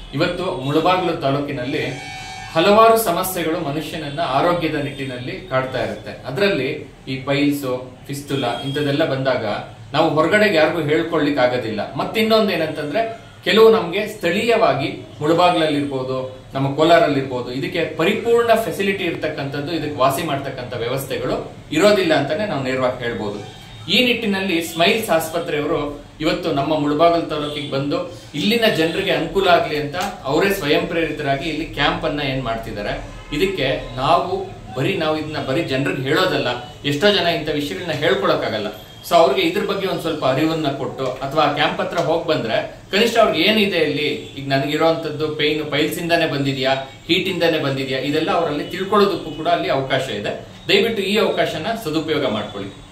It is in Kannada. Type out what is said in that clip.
ಇವತ್ತು ಮುಳಬಾಗಿಲು ತಾಲೂಕಿನಲ್ಲಿ ಹಲವಾರು ಸಮಸ್ಯೆಗಳು ಮನುಷ್ಯನನ್ನ ಆರೋಗ್ಯದ ನಿಟ್ಟಿನಲ್ಲಿ ಕಾಡ್ತಾ ಇರುತ್ತೆ ಅದರಲ್ಲಿ ಈ ಪೈಲ್ಸು ಫಿಸ್ತುಲಾ ಇಂಥದೆಲ್ಲ ಬಂದಾಗ ನಾವು ಹೊರಗಡೆಗೆ ಯಾರಿಗೂ ಹೇಳ್ಕೊಳ್ಲಿಕ್ಕೆ ಆಗೋದಿಲ್ಲ ಮತ್ತಿನ್ನೊಂದು ಏನಂತಂದ್ರೆ ಕೆಲವು ನಮ್ಗೆ ಸ್ಥಳೀಯವಾಗಿ ಮುಳಬಾಗ್ಲಲ್ಲಿರ್ಬೋದು ನಮ್ಮ ಕೋಲಾರಲ್ಲಿರ್ಬೋದು ಇದಕ್ಕೆ ಪರಿಪೂರ್ಣ ಫೆಸಿಲಿಟಿ ಇರ್ತಕ್ಕಂಥದ್ದು ಇದಕ್ಕೆ ವಾಸಿ ಮಾಡ್ತಕ್ಕಂಥ ವ್ಯವಸ್ಥೆಗಳು ಇರೋದಿಲ್ಲ ಅಂತಾನೆ ನಾವು ನೇರವಾಗಿ ಹೇಳ್ಬೋದು ಈ ನಿಟ್ಟಿನಲ್ಲಿ ಸ್ಮೈಲ್ಸ್ ಆಸ್ಪತ್ರೆಯವರು ಇವತ್ತು ನಮ್ಮ ಮುಳಬಾಗಲ್ ತಾಲೂಕಿಗೆ ಬಂದು ಇಲ್ಲಿನ ಜನರಿಗೆ ಅನುಕೂಲ ಆಗ್ಲಿ ಅಂತ ಅವರೇ ಸ್ವಯಂ ಪ್ರೇರಿತರಾಗಿ ಇಲ್ಲಿ ಕ್ಯಾಂಪ್ ಅನ್ನ ಏನ್ ಮಾಡ್ತಿದ್ದಾರೆ ಇದಕ್ಕೆ ನಾವು ಬರೀ ನಾವು ಇದನ್ನ ಬರೀ ಜನರಿಗೆ ಹೇಳೋದಲ್ಲ ಎಷ್ಟೋ ಜನ ಇಂಥ ವಿಷಯಗಳನ್ನ ಹೇಳ್ಕೊಳಕ್ಕಾಗಲ್ಲ ಸೊ ಅವ್ರಿಗೆ ಇದ್ರ ಬಗ್ಗೆ ಒಂದ್ ಸ್ವಲ್ಪ ಅರಿವನ್ನ ಕೊಟ್ಟು ಅಥವಾ ಕ್ಯಾಂಪ್ ಹತ್ರ ಹೋಗ್ ಬಂದ್ರೆ ಕನಿಷ್ಠ ಅವ್ರಿಗೆ ಏನಿದೆ ಇಲ್ಲಿ ಈಗ ನನಗಿರುವಂತದ್ದು ಪೈನ್ ಪೈಲ್ಸ್ ಇಂದಾನೆ ಬಂದಿದ್ಯಾ ಹೀಟ್ ಇಂದಾನೆ ಬಂದಿದ್ಯಾ ಇದೆಲ್ಲ ಅವರಲ್ಲಿ ತಿಳ್ಕೊಳ್ಳೋದಕ್ಕೂ ಕೂಡ ಅಲ್ಲಿ ಅವಕಾಶ ಇದೆ ದಯವಿಟ್ಟು ಈ ಅವಕಾಶನ ಸದುಪಯೋಗ ಮಾಡ್ಕೊಳ್ಳಿ